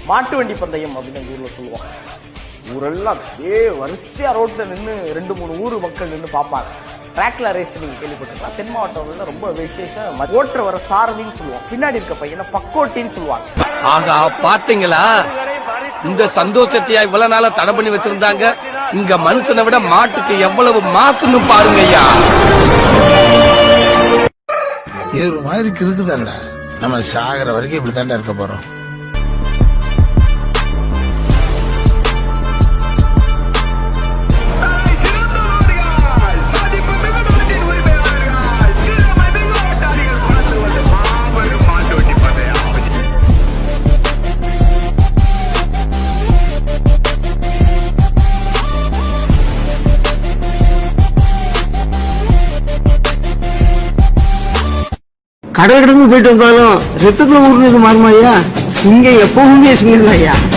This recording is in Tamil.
மாட்டு வண்டி பந்தயம் அப்படின்னு எங்க ஊர்ல சொல்லுவோம் ஊரெல்லாம் ஏ வரிசையா ரோட்ல நின்னு ரெண்டு மூணு ஊர் மக்கள் நின்னு பார்ப்பாங்க ட்ராக்ல ரேஸ் நீங்க கேள்விப்பட்டிருக்கலாம் தென் மாவட்டங்கள்ல ரொம்ப விசேஷம் ஓட்டுற வர சாரதின்னு சொல்லுவோம் பின்னாடி இருக்க பையனை பக்கோட்டின்னு சொல்லுவாங்க ஆகா பாத்தீங்களா இந்த சந்தோஷத்தையா இவ்வளவு நாளா தடை பண்ணி வச்சிருந்தாங்க இங்க மனுஷனை விட மாட்டுக்கு எவ்வளவு மாசுன்னு பாருங்க ஐயா இது ஒரு மாதிரி இருக்குதாண்டா நம்ம சாகிற வரைக்கும் இப்படி தாண்டா இருக்க போறோம் கடல் கடந்து போயிட்டு வந்தாலும் ரத்தத்துல ஊர்னது மாறுமா ஐயா சிங்கம் எப்பவுமே சிங்கம் ஐயா